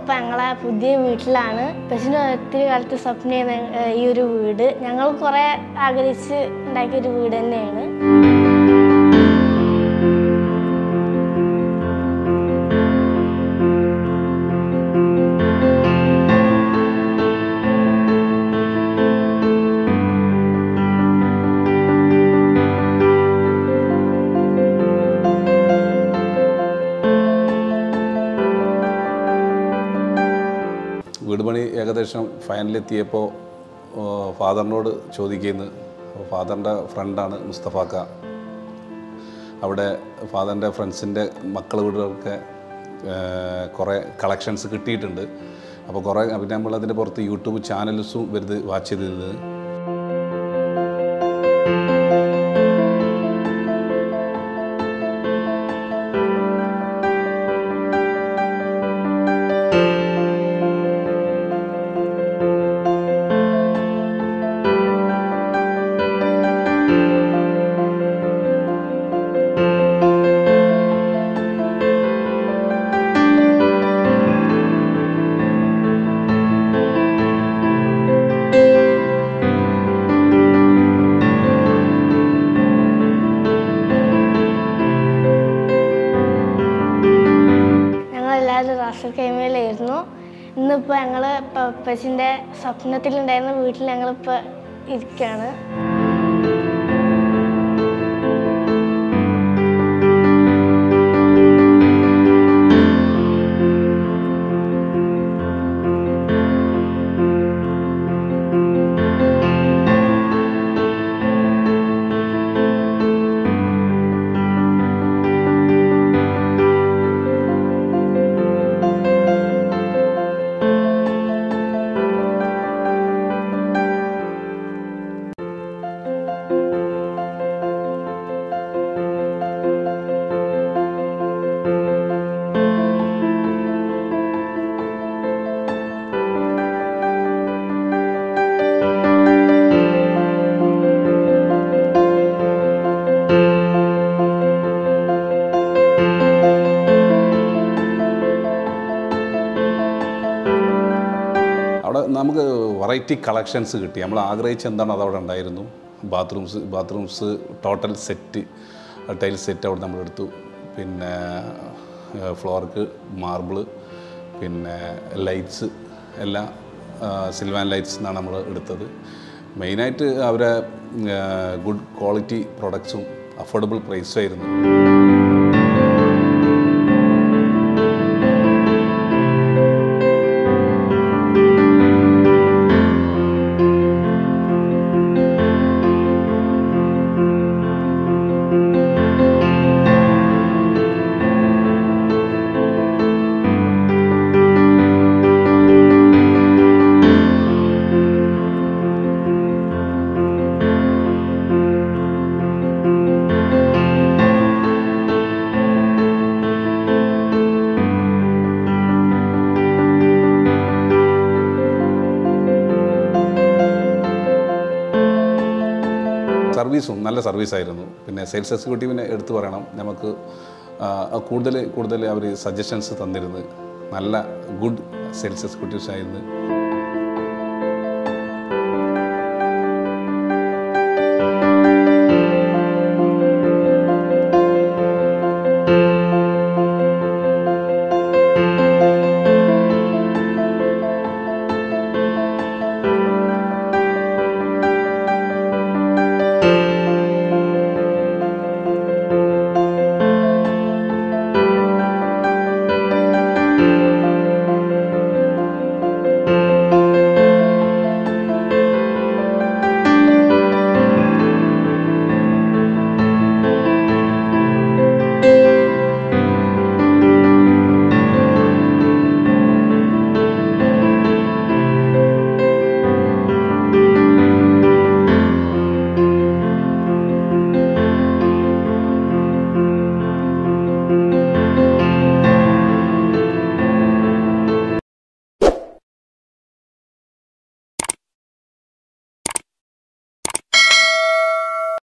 ഞങ്ങളിപ്പോൾ ഞങ്ങളെ പുതിയ വീട്ടിലാണ് പക്ഷേ ഒത്തിരി കാലത്ത് സ്വപ്നം ചെയ്യുന്ന ഏഹ്, ഈ ഒരു വീട് ഞങ്ങൾ കുറേ ആഗ്രഹിച്ച് ഉണ്ടാക്കിയ ഒരു വീട് തന്നെയാണ് വീട് പണി ഏകദേശം ഫൈനലെത്തിയപ്പോൾ ഫാദറിനോട് ചോദിക്കുന്നു അപ്പോൾ ഫാദറിൻ്റെ ഫ്രണ്ടാണ് മുസ്തഫാക്ക അവിടെ ഫാദറിൻ്റെ ഫ്രണ്ട്സിൻ്റെ മക്കൾ വീടുകൾക്ക് കുറേ കളക്ഷൻസ് കിട്ടിയിട്ടുണ്ട് അപ്പോൾ കുറേ പിന്നെ നമ്മളതിൻ്റെ പുറത്ത് യൂട്യൂബ് ചാനൽസും വരുത് വാച്ച് ചെയ്തിരുന്നത് ഞങ്ങളെല്ലാവരും റാസൽ കൈമയിലായിരുന്നു ഇന്നിപ്പോൾ ഞങ്ങൾ പപ്പച്ചിൻ്റെ സ്വപ്നത്തിലുണ്ടായിരുന്ന വീട്ടിൽ ഞങ്ങളിപ്പോൾ ഇരിക്കുകയാണ് അവിടെ നമുക്ക് വെറൈറ്റി കളക്ഷൻസ് കിട്ടി നമ്മൾ ആഗ്രഹിച്ച എന്താണ് അത് അവിടെ ഉണ്ടായിരുന്നു bathrooms bathrooms total set tile set അവിടെ നമ്മൾ എടുത്തു പിന്നെ ഫ്ലോർക്ക് മാർബിള് പിന്നെ ലൈറ്റ്സ് എല്ലാം സിൽവാൻ ലൈറ്റ്സ് എന്നാണ് നമ്മൾ എടുത്തത് മെയിനായിട്ട് അവരെ ഗുഡ് ക്വാളിറ്റി പ്രൊഡക്ട്സും അഫോർഡബിൾ പ്രൈസും ആയിരുന്നു സർവീസും നല്ല സർവീസായിരുന്നു പിന്നെ സെയിൽസ് എക്സിക്യൂട്ടീവിനെ എടുത്തു പറയണം നമുക്ക് ആ, കൂടുതൽ കൂടുതൽ അവർ സജഷൻസ് തന്നിരുന്നത് നല്ല ഗുഡ് സെയിൽസ് എക്സിക്യൂട്ടീവ്സ് ആയിരുന്നു